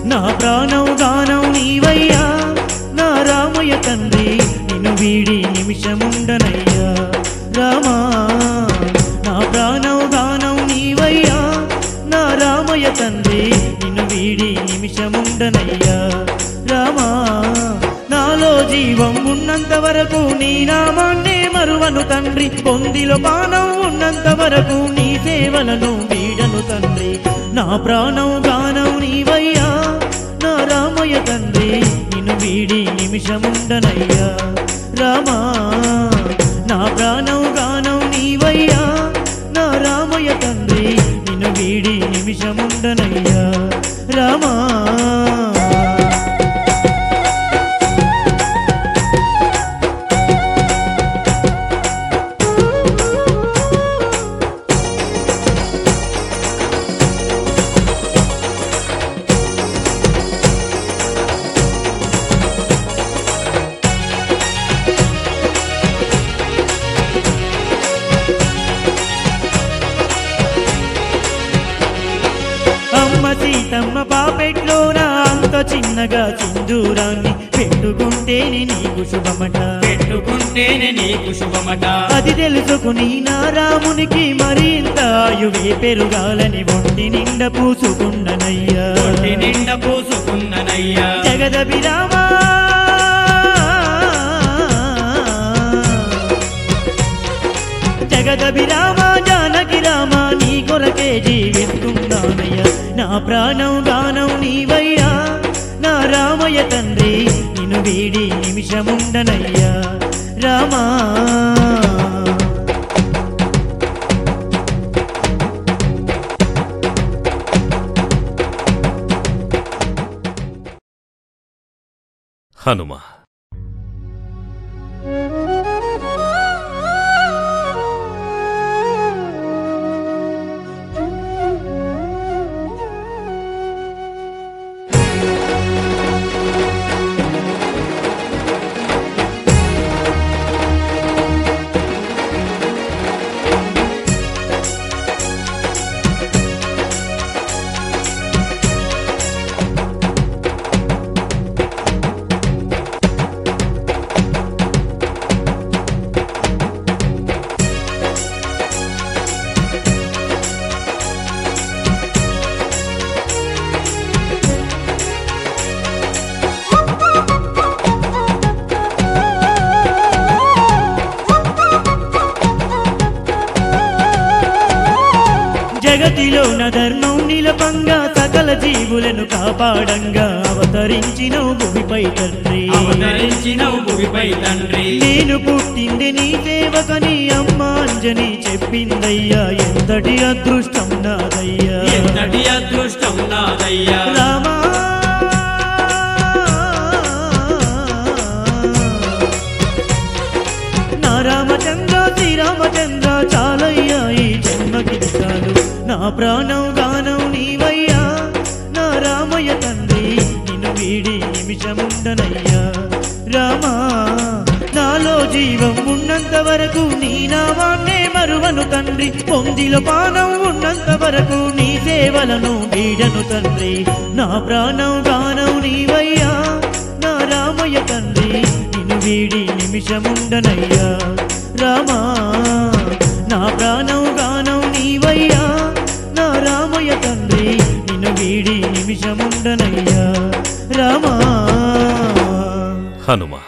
నా ప్రాణం గానం నీవయ్యా నా రామయ్య తండ్రి నిన్ను వీడి నిమిషముండనయ్యా రామా నా ప్రాణం గానం నీవయ్యా నా రామయ్య తండ్రి నిన్ను వీడి నిమిషముండనయ్యా రామా నాలో జీవం ఉన్నంత వరకు నీ నామాన్నే మరువను తండ్రి పొందిలో పానం ఉన్నంత వరకు నీ సేవలను వీడను తండ్రి నా ప్రాణం గానం నీవయ్యా నా రామయ్య తండ్రి నిన్ను వీడి నిమిషముండనయ్యా రామా నా ప్రాణం గానం నీవయ్యా నా రామయ్య తండ్రి నిన్ను వీడి నిమిషముండనయ్యా రామా అమ్మ సీతమ్మ పాపెట్లోన అంత చిన్నగా సింధూరాన్ని పెట్టుకుంటేనే నీకు శుభమట పెట్టుకుంటేనే నీకు శుభమట అది తెలుసుకుని నా రామునికి మరింత ఆయువే పెరుగాలని ఒంటి నిండ పూసుకున్ననయ్యా ఒంటి నిండ పూసుకున్ననయ్యా జగదభిరామా జగదభిరామ జానకి రామ నీ కొరకే జీవిస్తున్నానయ్యా నా ప్రాణం గానం నీవయ్యా నా రామయ్య తండ్రి నిన్ను వీడి నిమిషముండనయ్యా రామా హనుమ జగతిలోన ధర్మం నిలపంగా సకల జీవులను కాపాడంగా అవతరించిన భూమిపై తండ్రి అవతరించినవు భూమిపై తండ్రి నేను పుట్టింది నీ సేవకని అమ్మ అంజని చెప్పిందయ్యా ఎంతటి అదృష్టం నాదయ్యా ఎంతటి అదృష్టం నాదయ్యా రామా నా రామచంద్ర శ్రీరామచంద్ర చాలయ్యా ఈ జన్మకి చాలు నా ప్రాణం గానం నీవయ్యా నా రామయ్య తండ్రి నిన్ను వీడి నిమిషముండనయ్యా రామా నాలో జీవం ఉన్నంత వరకు నీ నామాన్నే మరువను తండ్రి పొందిలో పానం ఉన్నంత వరకు నీ సేవలను వీడను తండ్రి నా ప్రాణం గానం నీవయ్యా నా రామయ్య తండ్రి నిన్ను వీడి నిమిషముండనయ్యా రామా నా ప్రాణం గానం నీవయ్యా నా రామయ్య తండ్రి నిన్ను వీడి నిమిషముండనయ్యా రామా హనుమ